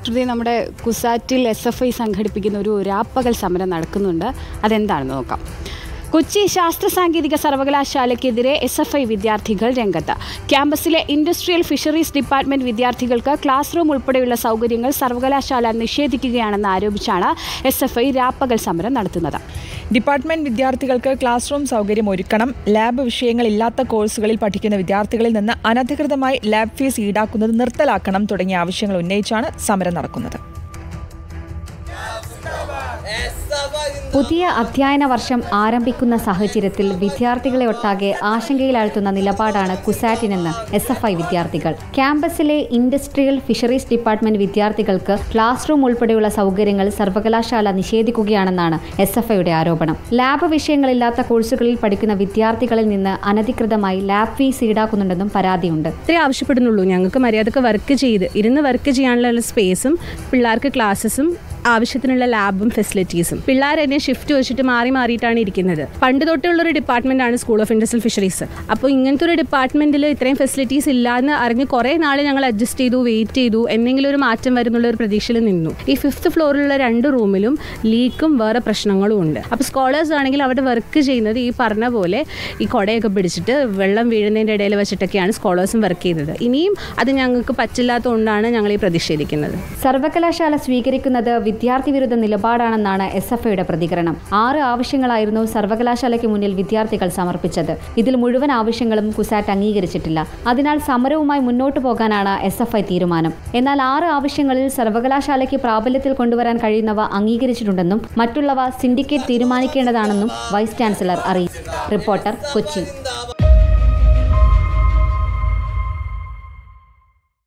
ശ്രുതി നമ്മുടെ കുസാറ്റിൽ S F I സംഘടിപ്പിക്കുന്ന ഒരു രാപ്പകൽ സമരം നടക്കുന്നുണ്ട് അതെന്താണെന്ന് നോക്കാം കൊച്ചി ശാസ്ത്ര സാങ്കേതിക സർവകലാശാലയ്ക്കെതിരെ എസ് എഫ് ഐ വിദ്യാർത്ഥികൾ രംഗത്ത് ക്യാമ്പസിലെ ഇൻഡസ്ട്രിയൽ ഫിഷറീസ് ഡിപ്പാർട്ട്മെന്റ് വിദ്യാർത്ഥികൾക്ക് ക്ലാസ് റൂം ഉൾപ്പെടെയുള്ള സൗകര്യങ്ങൾ സർവകലാശാല നിഷേധിക്കുകയാണെന്ന് ആരോപിച്ചാണ് എസ് എഫ് ഐ രാപ്പകൽ സമരം നടത്തുന്നത് ഡിപ്പാർട്ട്മെന്റ് വിദ്യാർത്ഥികൾക്ക് ക്ലാസ് റൂം സൗകര്യം ഒരുക്കണം ലാബ് വിഷയങ്ങളില്ലാത്ത കോഴ്സുകളിൽ പഠിക്കുന്ന വിദ്യാർത്ഥികളിൽ നിന്ന് അനധികൃതമായി ലാബ് ഫീസ് ഈടാക്കുന്നത് നിർത്തലാക്കണം തുടങ്ങിയ ആവശ്യങ്ങൾ ഉന്നയിച്ചാണ് സമരം നടക്കുന്നത് പുതിയ അധ്യയന വർഷം ആരംഭിക്കുന്ന സാഹചര്യത്തിൽ വിദ്യാർത്ഥികളെ ഒട്ടാകെ ആശങ്കയിലാഴ്ത്തുന്ന നിലപാടാണ് കുസാറ്റിനെന്ന് എസ് എഫ് ഐ വിദ്യാർത്ഥികൾ ക്യാമ്പസിലെ ഇൻഡസ്ട്രിയൽ ഫിഷറീസ് ഡിപ്പാർട്ട്മെന്റ് വിദ്യാർത്ഥികൾക്ക് ക്ലാസ് റൂം ഉൾപ്പെടെയുള്ള സൗകര്യങ്ങൾ സർവകലാശാല നിഷേധിക്കുകയാണെന്നാണ് എസ് എഫ് ഐയുടെ ആരോപണം ലാബ് വിഷയങ്ങളില്ലാത്ത കോഴ്സുകളിൽ പഠിക്കുന്ന വിദ്യാർത്ഥികളിൽ നിന്ന് അനധികൃതമായി ലാബ് ഫീസ് ഈടാക്കുന്നുണ്ടെന്നും പരാതിയുണ്ട് ഇത്രേ ആവശ്യപ്പെടുന്നുള്ളൂ ഞങ്ങൾക്ക് മര്യാദക്ക് വർക്ക് ചെയ്ത് ഇരുന്ന് വർക്ക് ചെയ്യാനുള്ള സ്പേസും പിള്ളേർക്ക് ക്ലാസ്സസും ആവശ്യത്തിനുള്ള ലാബും ഫെസിലിറ്റീസും പിള്ളേർ എന്നെ ഷിഫ്റ്റ് വെച്ചിട്ട് മാറി മാറിയിട്ടാണ് ഇരിക്കുന്നത് പണ്ട് തൊട്ടുള്ള ഒരു ഡിപ്പാർട്ട്മെന്റ് ആണ് സ്കൂൾ ഓഫ് ഇൻഡസ്ട്രിയൽ ഫിഷറീസ് അപ്പോൾ ഇങ്ങനത്തെ ഒരു ഡിപ്പാർട്ട്മെന്റിൽ ഇത്രയും ഫെസിലിറ്റീസ് ഇല്ലാന്ന് അറിഞ്ഞ് കുറേ നാൾ ഞങ്ങൾ അഡ്ജസ്റ്റ് ചെയ്തു വെയിറ്റ് ചെയ്തു എന്തെങ്കിലും ഒരു മാറ്റം വരുന്നുള്ള ഒരു പ്രതീക്ഷയിൽ നിന്നു ഈ ഫിഫ്ത്ത് ഫ്ലോറിലുള്ള രണ്ട് റൂമിലും ലീക്കും വേറെ പ്രശ്നങ്ങളും ഉണ്ട് അപ്പോൾ സ്കോളേഴ്സ് ആണെങ്കിൽ അവിടെ വർക്ക് ചെയ്യുന്നത് ഈ പറഞ്ഞ പോലെ ഈ കുടയൊക്കെ പിടിച്ചിട്ട് വെള്ളം വീഴുന്നതിൻ്റെ ഇടയിൽ വെച്ചിട്ടൊക്കെയാണ് സ്കോളേഴ്സും വർക്ക് ചെയ്തത് ഇനിയും അത് ഞങ്ങൾക്ക് പറ്റില്ലാത്തതുകൊണ്ടാണ് ഞങ്ങൾ ഈ പ്രതിഷേധിക്കുന്നത് സർവകലാശാല സ്വീകരിക്കുന്നത് വിദ്യാർത്ഥി വിരുദ്ധ നിലപാടാണെന്നാണ് എസ് എഫ് ഐയുടെ പ്രതികരണം ആറ് ആവശ്യങ്ങളായിരുന്നു സർവകലാശാലയ്ക്ക് മുന്നിൽ വിദ്യാർത്ഥികൾ സമർപ്പിച്ചത് ഇതിൽ മുഴുവൻ ആവശ്യങ്ങളും കുസാറ്റ് അംഗീകരിച്ചിട്ടില്ല അതിനാൽ സമരവുമായി മുന്നോട്ടു പോകാനാണ് എസ് എഫ് ഐ തീരുമാനം എന്നാൽ ആറ് ആവശ്യങ്ങളിൽ സർവകലാശാലയ്ക്ക് പ്രാബല്യത്തിൽ കൊണ്ടുവരാൻ കഴിയുന്നവ അംഗീകരിച്ചിട്ടുണ്ടെന്നും മറ്റുള്ളവ സിൻഡിക്കേറ്റ് തീരുമാനിക്കേണ്ടതാണെന്നും വൈസ് ചാൻസലർ അറിയിച്ചു റിപ്പോർട്ടർ കൊച്ചി